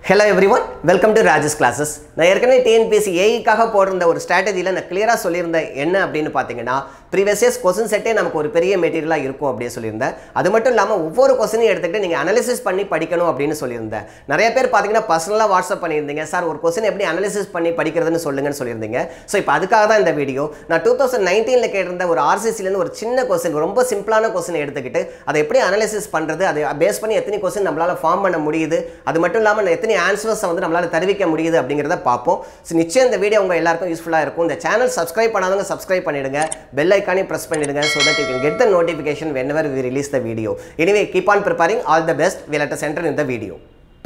hello everyone welcome to Rajas classes நான் ஏற்கனவே TNPSC ஏஇக்காக போட்டிருந்த ஒரு ஸ்ட்ராட்டஜியில் நான் கிளியராக சொல்லியிருந்தேன் என்ன அப்படின்னு பார்த்தீங்கன்னா ப்ரீவியஸ் இயர்ஸ் கொஸ்டின் செட்டே நமக்கு ஒரு பெரிய மெட்டீரியலாக இருக்கும் அப்படின்னு சொல்லியிருந்தேன் அது மட்டும் இல்லாமல் ஒவ்வொரு கொஸ்டினையும் எடுத்துக்கிட்டு நீங்கள் அனாலிசிஸ் பண்ணி படிக்கணும் அப்படின்னு சொல்லியிருந்தேன் நிறைய பேர் பார்த்தீங்கன்னா பர்சனலாக வாட்ஸ்அப் பண்ணியிருந்தீங்க சார் ஒரு கொஸ்டின் எப்படி அனாலிசிஸ் பண்ணி படிக்கிறதுன்னு சொல்லுங்கன்னு சொல்லியிருந்தீங்க ஸோ இப்போ அதுக்காக தான் இந்த வீடியோ நான் டூ தௌசண்ட் நைன்டீனில் கேட்டிருந்த ஒரு ஆர்சிசிலேருந்து ஒரு சின்ன கொஸ்டின் ரொம்ப சிம்பிளான கொஸ்டின் எடுத்துக்கிட்டு அதை எப்படி அனாலிசிஸ் பண்ணுறது அதை பேஸ் பண்ணி எத்தனை கொஸ்டின் நம்மளால் ஃபார்ம் பண்ண முடியுது அது மட்டும் இல்லாமல் எத்தனை ஆன்சர்ஸை வந்து நம்மளால் தெரிவிக்க முடியுது அப்படிங்கிறத பார்ப்போம் ஸோ நிச்சயம் இந்த வீடியோ உங்கள் எல்லாருக்கும் யூஸ்ஃபுல்லாக இருக்கும் இந்த சேனல் சப்ஸ்கிரைப் பண்ணாதவங்க சப்ஸ்கிரைப் பண்ணிடுங்க பெல் ஐக்கானே ப்ரெஸ் பண்ணிடுங்க so that you can get the notification whenever we release the video anyway keep on preparing all the best will at center in the video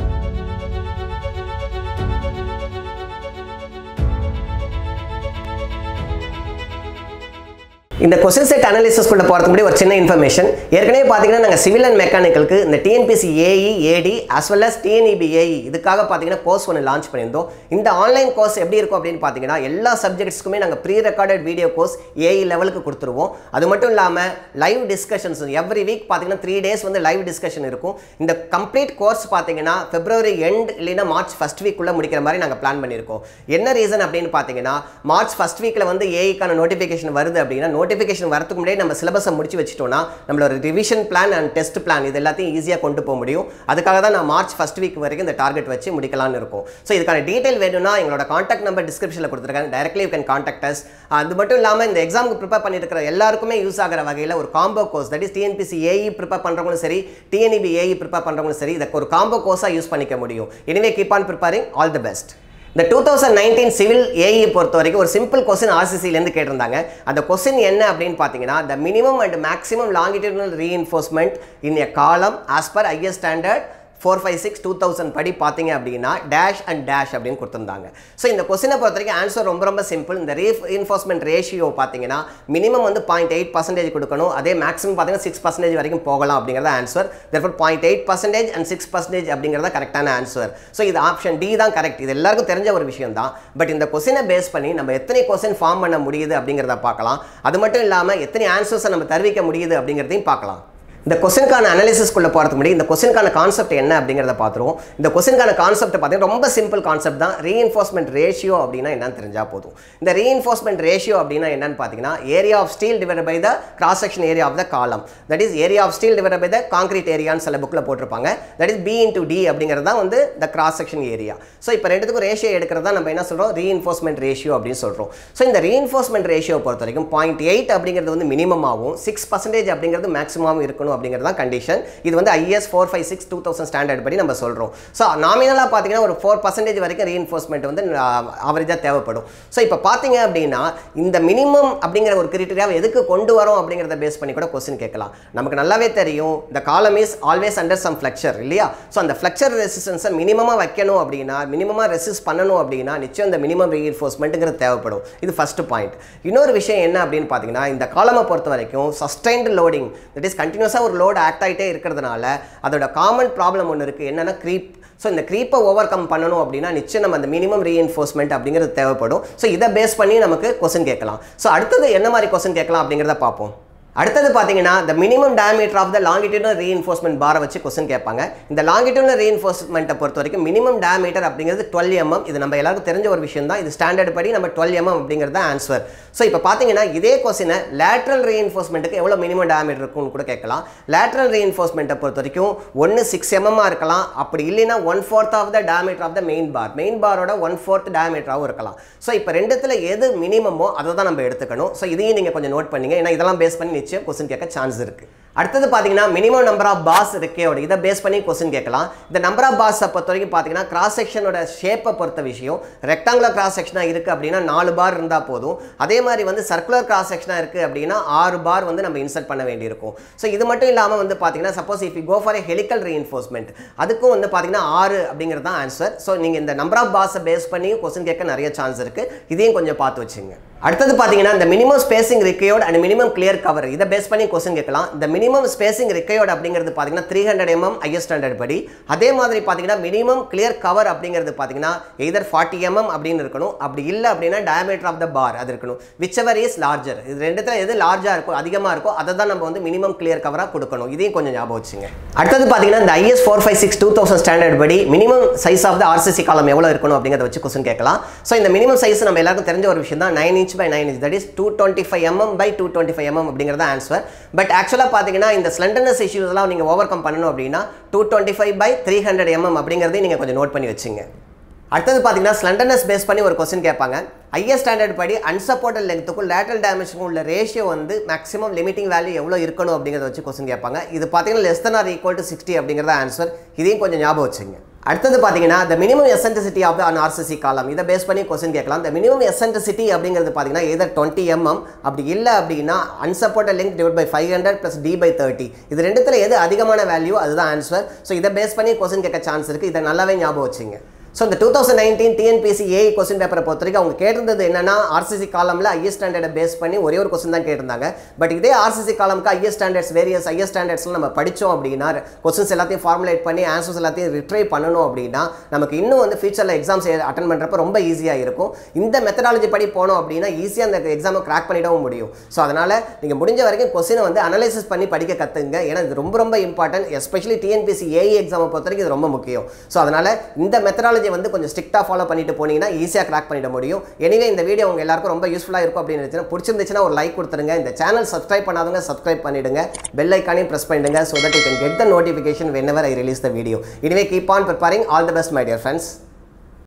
இந்த question set அனாலிசிஸ்குள்ள போகிறதுக்கு முன்னாடி ஒரு சின்ன information ஏற்கனவே பார்த்தீங்கன்னா நாங்கள் சிவில் அண்ட் மெக்கானிக்கலுக்கு இந்த TNPSC AE AD as well as TNEB AE இதுக்காக பார்த்தீங்கன்னா கோர்ஸ் ஒன்று லான்ச் பண்ணியிருந்தோம் இந்த ஆன்லைன் கோர்ஸ் எப்படி இருக்கும் அப்படின்னு பார்த்தீங்கன்னா எல்லா சப்ஜெக்ட்ஸ்க்குமே நாங்கள் pre recorded video course AE லெவலுக்கு கொடுத்துருவோம் அது மட்டும் இல்லாமல் லைவ் டிஸ்கஷன்ஸ் எவ்ரி வீக் பார்த்தீங்கன்னா த்ரீ டேஸ் வந்து லைவ் டிஸ்கஷன் இருக்கும் இந்த கம்ப்ளீட் கோர்ஸ் பார்த்தீங்கன்னா பிப்ரவரி எண்ட் இல்லைன்னா மார்ச் ஃபஸ்ட் வீக்குள்ளே முடிக்கிற மாதிரி நாங்கள் பிளான் பண்ணியிருக்கோம் என்ன ரீசன் அப்படின்னு பார்த்தீங்கன்னா மார்ச் ஃபஸ்ட் வீக்கில் வந்து ஏஐக்கான நோட்டிஃபிகேஷன் வருது அப்படின்னா நோட்டிஃபிகேஷன் வரதுக்கு முன்னாடி நம்ம சிலபஸை முடிச்சு வச்சுட்டோம்னா நம்மளோட revision plan and test plan இது எல்லாத்தையும் ஈஸியாக கொண்டு போக முடியும் அதுக்காக தான் நான் மார்ச் ஃபஸ்ட் வீக் வரைக்கும் இந்த டார்கெட் வச்சு முடிக்கலாம்னு இருக்கும் ஸோ இதுக்கான டீட்டெயில் வேணும்னா எங்களோட காண்டாக்ட் நம்பர் டிஸ்கிரிப்ஷனில் கொடுத்துருக்காங்க directly you can contact us அது மட்டும் இல்லாமல் இந்த எக்ஸாமுக்கு ப்ரிப்பேர் பண்ணியிருக்கிற எல்லாருக்குமே யூஸ் ஆகிற வகையில் ஒரு combo course that is TNPSC AE prepare பண்ணுறவங்களும் சரி டிஎன்இபி ஏஇ ப்ரிப்பேர் பண்ணுறவங்களும் சரி இதை ஒரு காம்போ கோர்ஸாக யூஸ் பண்ணிக்க முடியும் anyway keep on preparing all the best இந்த two thousand nineteen civil AE பொறுத்த வரைக்கும் ஒரு சிம்பிள் கொஸ்டின் ஆர்சிசிலேருந்து கேட்டிருந்தாங்க அந்த கொஸ்டின் என்ன அப்படின்னு பார்த்தீங்கன்னா the minimum and maximum longitudinal reinforcement in a column as per IS standard four five six two thousand படி பார்த்தீங்க அப்படின்னா டேஷ் அண்ட் டேஷ் அப்படின்னு கொடுத்துருந்தாங்க ஸோ இந்த கொஸ்டினை பொறுத்த வரைக்கும் ஆன்சர் ரொம்ப ரொம்ப சிம்பிள் இந்த ரீஎன்ஃபோர்ஸ்மெண்ட் ரேஷியோ பார்த்தீங்கன்னா மினிமம் வந்து பாயிண்ட் எயிட் பர்சன்டேஜ் கொடுக்கணும் அதே மேக்ஸிமம் பார்த்தீங்கன்னா சிக்ஸ் பர்சன்டேஜ் வரைக்கும் போகலாம் அப்படிங்கிறத answer therefore point eight percentage and six percentage அப்படிங்கிறத கரெக்டான ஆன்சர் ஸோ இது ஆப்ஷன் டி தான் கரெக்ட் இது எல்லாருக்கும் தெரிஞ்ச ஒரு விஷயம் தான் பட் இந்த கொஸ்டினை பேஸ் பண்ணி நம்ம எத்தனை கொஸ்டின் ஃபார்ம் பண்ண முடியுது அப்படிங்கிறத பார்க்கலாம் அது மட்டும் இல்லாமல் எத்தனை ஆன்சர்ஸை நம்ம தெரிவிக்க முடியுது அப்படிங்கிறதையும் பார்க்கலாம் இந்த கொஸ்டினுக்கான அனாலிசிஸ்க்குள்ள போகிறதுக்கு முன்னாடி இந்த கொஸ்டினுக்கான கான்செப்ட் என்ன அப்படிங்கிறத பார்த்துருவோம் இந்த கொஸ்டினுக்கான கான்செப்ட் பார்த்தீங்கன்னா ரொம்ப சிம்பிள் கான்செப்ட் தான் ரீஎன்ஃபோர்ஸ்மெண்ட் ரேஷியோ அப்படின்னா என்னன்னு தெரிஞ்சால் போதும் இந்த ரீஎன்ஃபோர்ஸ்மெண்ட் ரேஷியோ அப்படின்னா என்னன்னு பார்த்தீங்கன்னா area of steel divide by the cross section area of the column that is area of steel divide by the concrete ஏரியான்னு சில புக்கில் போட்டிருப்பாங்க that is B into D அப்படிங்கிறது தான் வந்து the cross section area so இப்போ ரெண்டுத்துக்கும் ratio எடுக்கிறது தான் நம்ம என்ன சொல்கிறோம் ரீஎன்ஃபோர்ஸ்மெண்ட் ரேஷியோ அப்படின்னு சொல்கிறோம் ஸோ இந்த ரீஎன்ஃபோர்ஸ்மெண்ட் ரேஷியோ பொறுத்த வரைக்கும் பாயிண்ட் எயிட் அப்படிங்கிறது வந்து மினிமமாகவும் சிக்ஸ் பர்சன்டேஜ் அப்படிங்கிறது மேக்ஸிமம் இருக்கணும் அப்படிங்கிறது தான் கண்டிஷன் இது வந்து IS four five six two thousand standard படி நம்ம சொல்கிறோம் ஸோ நாமினலாக பார்த்தீங்கன்னா ஒரு ஃபோர் பர்சன்டேஜ் வரைக்கும் ரீஎன்ஃபோர்ஸ்மெண்ட் வந்து ஆவரேஜாக தேவைப்படும் ஸோ இப்போ பார்த்தீங்க அப்படின்னா இந்த மினிமம் அப்படிங்கிற ஒரு கிரிட்டீரியாவை எதுக்கு கொண்டு வரோம் அப்படிங்கிறத பேஸ் பண்ணி கூட கொஸ்டின் கேட்கலாம் நமக்கு நல்லாவே தெரியும் இந்த column is always under some flexure இல்லையா ஸோ அந்த ஃப்ளெக்சர் ரெசிஸ்டன்ஸை மினிமமாக வைக்கணும் அப்படின்னா மினிமமாக ரெசிஸ்ட் பண்ணணும் அப்படின்னா நிச்சயம் இந்த மினிமம் ரீஎன்ஃபோர்ஸ்மெண்ட்டுங்கிறது தேவைப்படும் இது ஃபஸ்ட்டு பாயிண்ட் இன்னொரு விஷயம் என்ன அப்படின்னு பார்த்தீங்கன்னா இந்த காலமை பொறுத்த வரைக்கும் சஸ்டைன்டு லோடிங் தட் இஸ் கண்டினியூஸாக ஒரு லோடு ஆக்ட் ஆகிட்டே இருக்கிறதுனால அதோட காமன் ப்ராப்ளம் ஒன்று இருக்குது என்னென்னா க்ரீப் ஸோ இந்த க்ரீப்பை ஓவர் கம் பண்ணணும் அப்படின்னா நிச்சயம் நம்ம அந்த மினிமம் ரீஎன்ஃபோர்ஸ்மெண்ட் அப்படிங்கிறது தேவைப்படும் ஸோ இதை பேஸ் பண்ணி நமக்கு கொஸ்டின் கேட்கலாம் ஸோ அடுத்தது என்ன மாதிரி கொஸ்டின் கேட்கலாம் அப்படிங்கிறத பார்ப்போம் அடுத்தது பார்த்தீங்கன்னா the minimum diameter of the longitudinal reinforcement பாரை வச்சு கொஸ்டின் கேட்பாங்க இந்த longitudinal reinforcementை பொறுத்த வரைக்கும் மினிமம் diameter அப்படிங்கிறது டுவெல் எம்எம் இது நம்ம எல்லாருக்கும் தெரிஞ்ச ஒரு விஷயம் தான் இது ஸ்டாண்டர்ட் படி நம்ம டுவெல் எம்எம் அப்படிங்கிறது தான் ஆன்சர் ஸோ இப்போ பார்த்தீங்கன்னா இதே கொஸ்டினை லேட்ரல் ரீஎன்ஃபோர்ஸ்மெண்ட்டுக்கு எவ்வளோ மினிமம் diameter இருக்கும்னு கூட கேட்கலாம் லேட்ரல் ரீஎன்ஃபோர்ஸ்மெண்ட்டை பொறுத்த வரைக்கும் ஒன்று சிக்ஸ் எம்எம்மாக இருக்கலாம் அப்படி இல்லைன்னா one fourth of the diameter of the main bar main பாரோட ஒன் ஃபோர்த் diameterஆகவும் இருக்கலாம் ஸோ இப்போ ரெண்டுத்தில் எது மினிமமோ அதை தான் நம்ம எடுத்துக்கணும் ஸோ இதையும் நீங்கள் கொஞ்சம் நோட் பண்ணீங்க ஏன்னா இதெல்லாம் பேஸ் பண்ணி நிச்சயம் கொஸ்டின் கேட்க சான்ஸ் இருக்குது அடுத்தது பார்த்தீங்கன்னா மினிமம் நம்பர் ஆஃப் பாஸ் இருக்கேயோட இதை பேஸ் பண்ணி கொஸ்டின் கேட்கலாம் இந்த நம்பர் ஆஃப் பாஸை பொறுத்த வரைக்கும் பார்த்தீங்கன்னா கிராஸ் செக்ஷனோட ஷேப்பை பொறுத்த விஷயம் ரெக்டாங்குலர் கிராஸ் செக்ஷனாக இருக்குது அப்படின்னா நாலு பார் இருந்தால் போதும் அதே மாதிரி வந்து சர்க்குலர் கிராஸ் செக்ஷனாக இருக்குது அப்படின்னா ஆறு பார் வந்து நம்ம இன்சர்ட் பண்ண வேண்டியிருக்கும் ஸோ இது மட்டும் இல்லாமல் வந்து பார்த்தீங்கன்னா suppose if you go for a helical reinforcement அதுக்கும் வந்து பார்த்தீங்கன்னா ஆறு அப்படிங்கிறது தான் ஆன்சர் ஸோ நீங்கள் இந்த நம்பர் ஆஃப் பாஸை பேஸ் பண்ணி கொஸ்டின் கேட்க நிறைய சான்ஸ் இருக்குது இதையும் கொஞ்சம் பார்த்து வச்சுங்க அடுத்தது பார்த்தீங்கன்னா இந்த minimum spacing required and minimum clear cover இதை பேஸ் பண்ணி கொஸ்டின் கேட்கலாம் இந்த மினிமம் ஸ்பேசிங் ரிக்கையர்ட் அப்படிங்கிறது பார்த்தீங்கன்னா three hundred mm IS standard படி அதே மாதிரி பார்த்தீங்கன்னா மினிமம் கிளியர் கவர் அப்படிங்கிறது பார்த்தீங்கன்னா எதர் ஃபார்ட்டி எம்எம் அப்படின்னு இருக்கணும் அப்படி இல்லை அப்படின்னா டயமீட்டர் ஆஃப் த பார் அது இருக்கணும் விச் எவர் இஸ் லார்ஜர் இது ரெண்டுத்துல எது லார்ஜாக இருக்கோ அதிகமாக இருக்கோ அதை தான் நம்ம வந்து மினிமம் கிளியர் கவராக கொடுக்கணும் இதையும் கொஞ்சம் ஞாபகம் வச்சுங்க அடுத்தது பார்த்தீங்கன்னா இந்த IS four five six two thousand standard படி minimum size of the RCC column எவ்வளோ இருக்கணும் அப்படிங்கிறத வச்சு கொஸ்டின் கேட்கலாம் ஸோ இந்த மினிமம் சைஸ் நம்ம எல்லாருக்கும் தெரிஞ்ச ஒரு விஷயம் தான் nine inch by nine inch that is two twenty five mm by two twenty five mm அப்படிங்கிறத ஆன்சர் பட் ஆக்சுவலாக பார்த்தீங்கன்னா இந்த ஸ்லண்டர்னஸ் இஷ்யூஸ்லாம் நீங்கள் ஓவர் கம் பண்ணணும் அப்படின்னா two twenty five by three hundred mm அப்படிங்கிறதையும் நீங்கள் கொஞ்சம் நோட் பண்ணி வச்சுங்க அடுத்தது பார்த்தீங்கன்னா ஸ்லண்டர்னஸ் பேஸ் பண்ணி ஒரு கொஸ்டின் கேட்பாங்க ஐஎஸ் ஸ்டாண்டர்ட் படி அன்சப்போர்ட்டட் லெங்த்துக்கும் லேட்டரல் டேமேஜுக்கும் உள்ள ரேஷியோ வந்து மேக்ஸிமம் லிமிட்டிங் வேல்யூ எவ்வளோ இருக்கணும் அப்படிங்கிறத வச்சு கொஸ்டின் கேட்பாங்க இது பார்த்தீங்கன்னா less than or equal to sixty அப்படிங்கிறத ஆன்சர் இதையும் கொஞ்சம் ஞாபகம் வச்சுங்க அடுத்தது பார்த்தீங்கன்னா the minimum eccentricity of an RCC காலம் இதை பேஸ் பண்ணி கொஸ்டின் கேட்கலாம் the minimum eccentricity அப்படிங்கிறது பார்த்தீங்கன்னா எதர் டுவெண்ட்டி எம்எம் அப்படி இல்லை அப்படின்னா unsupported length divided by five hundred plus D by thirty இது ரெண்டுத்தில் எது அதிகமான வேல்யூ அதுதான் ஆன்சர் ஸோ இதை பேஸ் பண்ணி கொஸ்டின் கேட்க சான்ஸ் இருக்குது இதை நல்லாவே ஞாபகம் வச்சுங்க ஸோ இந்த two thousand nineteen TNPSC A question பேப்பரை பொறுத்த வரைக்கும் அவங்க கேட்டிருந்தது என்னன்னா ஆர்சிசி காலமில் ஐஎஸ் ஸ்டாண்டர்டை பேஸ் பண்ணி ஒரே ஒரு கொஸ்டின் தான் கேட்டிருந்தாங்க பட் இதே ஆர்சிசி காலம்க்கு ஐஎஸ் ஸ்டாண்டர்ட்ஸ் வேரியஸ் ஐஎஸ் ஸ்டாண்டர்ட்ஸ்லாம் நம்ம படித்தோம் அப்படின்னா கொஸ்டின்ஸ் எல்லாத்தையும் ஃபார்முலேட் பண்ணி ஆன்சர்ஸ் எல்லாத்தையும் ரிட்ரை பண்ணணும் அப்படின்னா நமக்கு இன்னும் வந்து ஃபியூச்சரில் எக்ஸாம்ஸ் அட்டன் பண்ணுறப்ப ரொம்ப ஈஸியாக இருக்கும் இந்த மெத்தடாலஜி படி போனோம் அப்படின்னா ஈஸியாக அந்த எக்ஸாமை கிராக் பண்ணிடவும் முடியும் ஸோ அதனால் நீங்கள் முடிஞ்ச வரைக்கும் கொஸ்டினை வந்து அனலைசிஸ் பண்ணி படிக்க கற்றுங்க ஏன்னா இது ரொம்ப ரொம்ப இம்பார்ட்டன்ட் எஸ்பெஷலி டிஎன்பிசி ஏஇ எக்ஸாமை பொறுத்த வரைக்கும் இது ரொம்ப முக்கியம் ஸோ அதனால் இந்த மெத்தடாலஜி வந்து கொஞ்சம் ஸ்ட்ரிக்டாக ஃபாலோ பண்ணிட்டு போனீங்கன்னா ஈஸியாக கிராக் பண்ணிட முடியும் எனவே இந்த வீடியோ உங்க எல்லாருக்கும் ரொம்ப யூஸ்ஃபுல்லாக இருக்கும் அப்படின்னு நினைச்சேன் பிடிச்சிருந்துச்சுன்னா ஒரு லைக் கொடுத்துருங்க இந்த சேனல் சப்ஸ்கிரைப் பண்ணாதவங்க சப்ஸ்கிரைப் பண்ணிடுங்க பெல் ஐக்கானையும் ப்ரெஸ் பண்ணிடுங்க so that you can get the notification whenever I release the video இனிமே keep on preparing all the best my dear friends